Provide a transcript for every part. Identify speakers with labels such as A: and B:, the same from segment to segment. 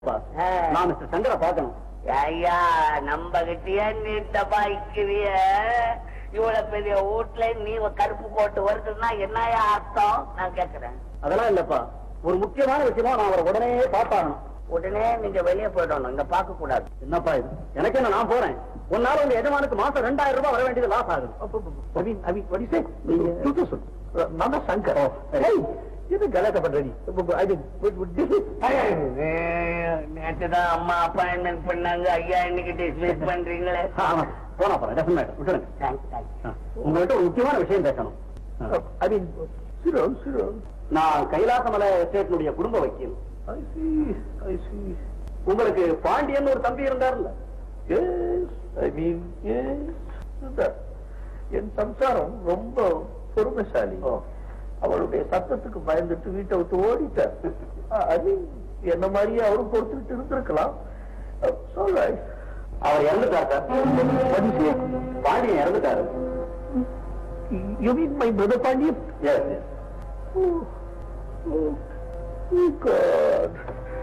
A: நான் மிஸ்டர் சங்கரை பார்க்கணும்
B: ஐயா நம்ம கிட்டயே நீ தபாய்க்கிறிய இவ்வளவு பெரிய வீட்டுல நீ ஒரு கருப்பு போட்டு வருதுன்னா என்னயா அர்த்தம் நான் கேக்குறேன்
A: அதெல்லாம் இல்லப்பா ஒரு முக்கியமான விஷயமா நான் அவரை உடனே பார்த்தாகணும்
B: உடனே நீங்க வெளியே போயிடணும் இங்க பார்க்க கூடாது
A: என்னப்பா இது எனக்கு என்ன நான் போறேன் உன்னால உங்க எஜமானுக்கு மாசம் ரெண்டாயிரம் ரூபாய் வர வேண்டியது லாஸ் ஆகுது
C: Naveen Naveen what do you say? நீங்க சொல்லு நான் தான் சங்கர் ஏய், இது கலாட்டா பண்ற நீ I mean, what- what- this is-
B: நேற்றுதான் அம்மா அப்பாயின்மெண்ட் பண்ணாங்க ஐயா இன்னைக்கு டிஸ்மிஸ் பண்றீங்களே
A: ஆமா போனா போறேன் டெஃபினட் விட்டுருங்க
B: தேங்க்ஸ் தேங்க்ஸ்
A: ஆ, உங்கள்கிட்ட ஒரு முக்கியமான விஷயம் பேசணும் ஆ.
C: I mean, sit down, sit down.
A: நான் கைலாசமலை எஸ்டேட்னுடைய குடும்ப வக்கீல்
C: I see, I see.
A: உங்களுக்கு பாண்டியன் ஒரு தம்பி இருந்தார்ல
C: Yes, I mean, yes. இதுதான். என் சம்சாரம் ரொம்ப பொறுமைசாலி
A: ஓ.
C: அவளுடைய சத்தத்துக்கு பயந்துட்டு வீட்டை விட்டு ஓடிட்டார் ஐ மீன் என்ன மாதிரியே அவரும் பொறுத்துக்கிட்டு இருந்திருக்கலாம் சொல்றாய்
A: அவர் இறந்துட்டார் சார் பாண்டியன் இறந்துட்டாரு
C: you mean my brother Pandian
A: yes yes
C: Oh, oh, oh God.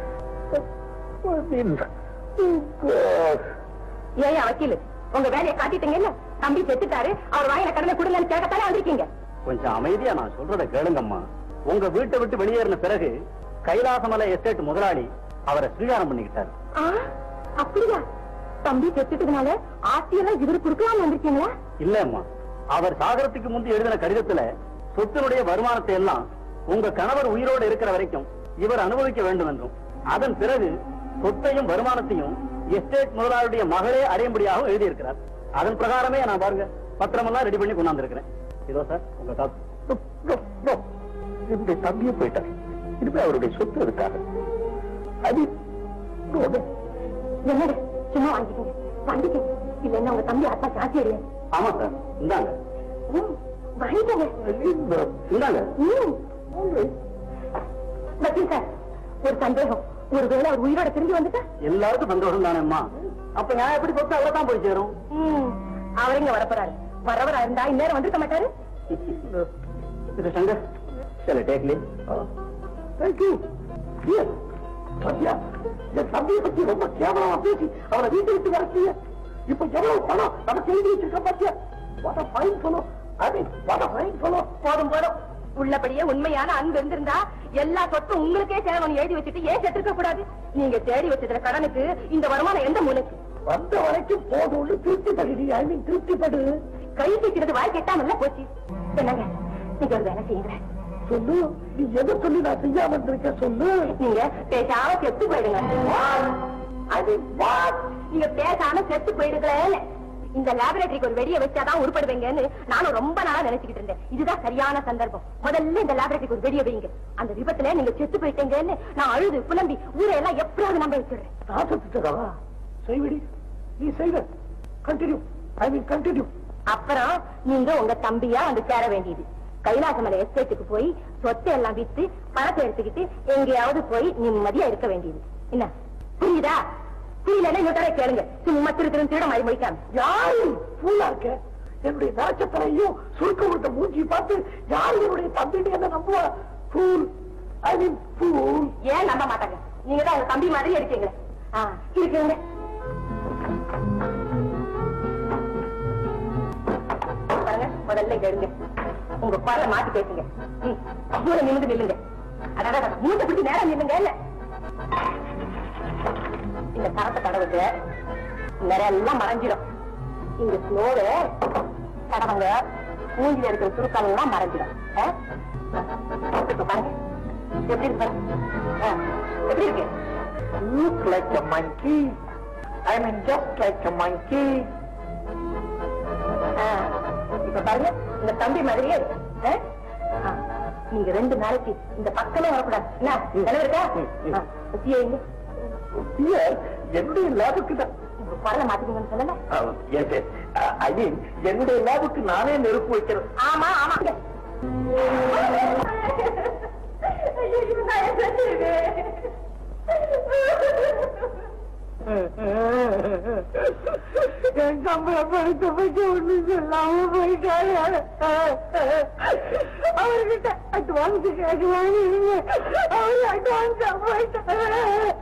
C: I mean, oh God.
D: ஏன் வக்கீல் உங்க வேலையை காட்டிட்டீங்கல்ல தம்பி செத்துட்டாரு அவர் வாயில கடனை கொடுங்கன்னு கேட்கத்தானே வந்திருக்கீங்க
A: கொஞ்சம் அமைதியா நான் சொல்றத கேளுங்கம்மா உங்க வீட்டை விட்டு வெளியேறின பிறகு கைலாசமலை எஸ்டேட் முதலாளி அவரை ஸ்வீகாரம் பண்ணிக்கிட்டாரு
D: ஆ, அப்படியா தம்பி செத்துட்டதுனால ஆஸ்தியெல்லாம் இவரு கொடுக்கலாம்னு வந்திருக்கீங்களா
A: இல்ல அம்மா அவர் சாகரத்துக்கு முந்தி எழுதின கடிதத்துல சொத்தினுடைய வருமானத்தை எல்லாம் உங்க கணவர் உயிரோடு இருக்கிற வரைக்கும் இவர் அனுபவிக்க வேண்டும் என்றும் அதன் பிறகு சொத்தையும் வருமானத்தையும் எஸ்டேட் முதலாளியுடைய மகளே அறியும்படியாகவும் எழுதியிருக்கிறார் அதன் பிரகாரமே நான் பாருங்க பத்திரமெல்லாம் ரெடி பண்ணி கொண்டாந்து இருக்கிறேன் இதோ சார் உங்க காப்பி
C: No, no, no. என்னுடைய தம்பியே போயிட்டார் இனிமே அவருடைய சொத்து இருக்காரு I mean, no, no.
D: என்னது சும்மா வாங்கிக்கோங்க வாங்கிக்கோங்க இல்லைன்னா உங்க தம்பி அத்தா சாட்சி அடையாது
A: ஆமா சார் இந்தாங்க
D: ம், வாங்கிக்கோங்க
C: I mean, uh,
A: இந்தாங்க
D: ம். வக்கீல் சார் ஒரு சந்தேகம் ஒருவேளை அவர் உயிரோட திரும்பி வந்துட்டா
A: எல்லாருக்கும் சந்தோஷம் தானேம்மா அப்ப நான் எப்படி சொத்து அவ்வளவு தான் போய் சேரும்
D: ம், அவர் எங்க வரப்போறாரு வரவரா இருந்தா இந்நேரம் வந்திருக்க மாட்டாரு
A: மிஸ்டர் சங்கர் சரி take leave
C: uh, thank you. Yes. Sathya, என் தம்பியை பத்தி ரொம்ப கேவலமா பேசி அவனை வீட்டை விட்டு வரச்சிய இப்ப எவ்வளவு பணம் நமக்கு எழுதி வச்சிருக்க பாத்தியா வாட் ஃபைன் சொல்லு ஐ மீன் வாட் ஃபைன் சொல்லு
D: போதும் போதும் உள்ளபடியே உண்மையான அன்பு இருந்திருந்தா எல்லா சொத்தும் உங்களுக்கே சேரணும் எழுதி வச்சுட்டு ஏன் செத்துருக்க கூடாது நீங்க தேடி வச்சதுல கடனுக்கு இந்த வருமானம் எந்த மூலைக்கு
C: வந்த வரைக்கும் போதும்னு திருப்திப்படுடி ஐ மீன் திருப்திப்படு
D: கை தூக்கிறது வாய் கெட்டாமல்ல போச்சு என்னங்க நீங்க ஒரு வேலை செய்யுங்க
C: சொல்லு நீ எதை சொல்லி நான் செய்யாம இருந்திருக்க சொல்லு
D: நீங்க பேசாம செத்து போயிடுங்க
C: அது வாட்
D: நீங்க பேசாம செத்து போயிடுங்களே இந்த லேபரேட்டரிக்கு ஒரு வெடியை வச்சாதான் உருப்படுவீங்கன்னு நானும் ரொம்ப நாளா நினைச்சுக்கிட்டு இருந்தேன் இதுதான் சரியான சந்தர்ப்பம் முதல்ல இந்த லேபரேட்டரிக்கு ஒரு வெடியை வைங்க அந்த விபத்துல நீங்க செத்து போயிட்டீங்கன்னு நான் அழுது புலம்பி ஊரை எல்லாம் எப்படியாவது நம்ப வச்சிடுறேன்
C: நான் செத்துட்டதா செய்விடி நீ செய்வ கண்டினியூ ஐ மீன் கண்டினியூ
D: அப்புறம் நீங்க உங்க தம்பியா வந்து சேர வேண்டியது கைலாசமலை எஸ்டேட்டுக்கு போய் சொத்தை எல்லாம் வித்து பணத்தை எடுத்துக்கிட்டு எங்கேயாவது போய் நிம்மதியா இருக்க வேண்டியது என்ன புரியுதா புரியலன்னா இன்னொரு தடவை கேளுங்க சும்மா திரு திரு திருட மாதிரி முடிக்காம
C: யாரு ஃபூலா இருக்க என்னுடைய நரச்சத்தனையும் சுருக்க விட்ட மூஞ்சி பார்த்து யாரு என்னுடைய தம்பின்னு என்ன நம்புவா ஃபூல் ஐ மீன் ஃபூல்
D: ஏன் நம்ப மாட்டாங்க நீங்க தான் உங்க தம்பி மாதிரி இருக்கீங்க ஆ, இருக்குங்க பாருங்க முதல்ல இங்க எடுங்க உங்க குரலை மாத்தி பேசுங்க ம், மூளை நிமிந்து நில்லுங்க அடடா மூட்டை பிடிச்சி நேரம் நில்லுங்க இல்ல இந்த கரத்தை தடவுங்க நிறைய எல்லாம் மறைஞ்சிடும் இந்த ஸ்லோவை தடவங்க மூஞ்சில இருக்கிற சுருக்கம் எல்லாம் மறைஞ்சிடும் ஆ? இப்ப பாருங்க எப்படி இருக்கு பாருங்க. ஆ, எப்படி இருக்கு
C: look like a monkey I mean just like a monkey
D: ஆ, இப்ப பாருங்க இந்த தம்பி மாதிரியே இருக்கு. ஆ? ஆ, நீங்க ரெண்டு நாளைக்கு இந்த பக்கமே வரக்கூடாது என்ன நினைவு இருக்கா
C: ம், ம்.
D: ஆ, புத்தியே இங்க.
C: Here, என்னுடைய லேபுக்கு தான்
D: உங்க குரலை மாத்திக்கணும்னு சொல்லல
C: எஸ் எஸ் ஐ மீன் என்னுடைய லேபுக்கு நானே நெருப்பு வைக்கிறேன்
D: ஆமா ஆமா இங்க. ஐயோ, நான் என்ன செய்வேன்?
C: என் கம்பளை படுத்த பத்தி ஒண்ணு சொல்லாம போயிட்டாரு அவர்கிட்ட அட்வான்ஸ் கேட்டு வாங்கிடுங்க அவர் அட்வான்ஸ் போயிட்டாரு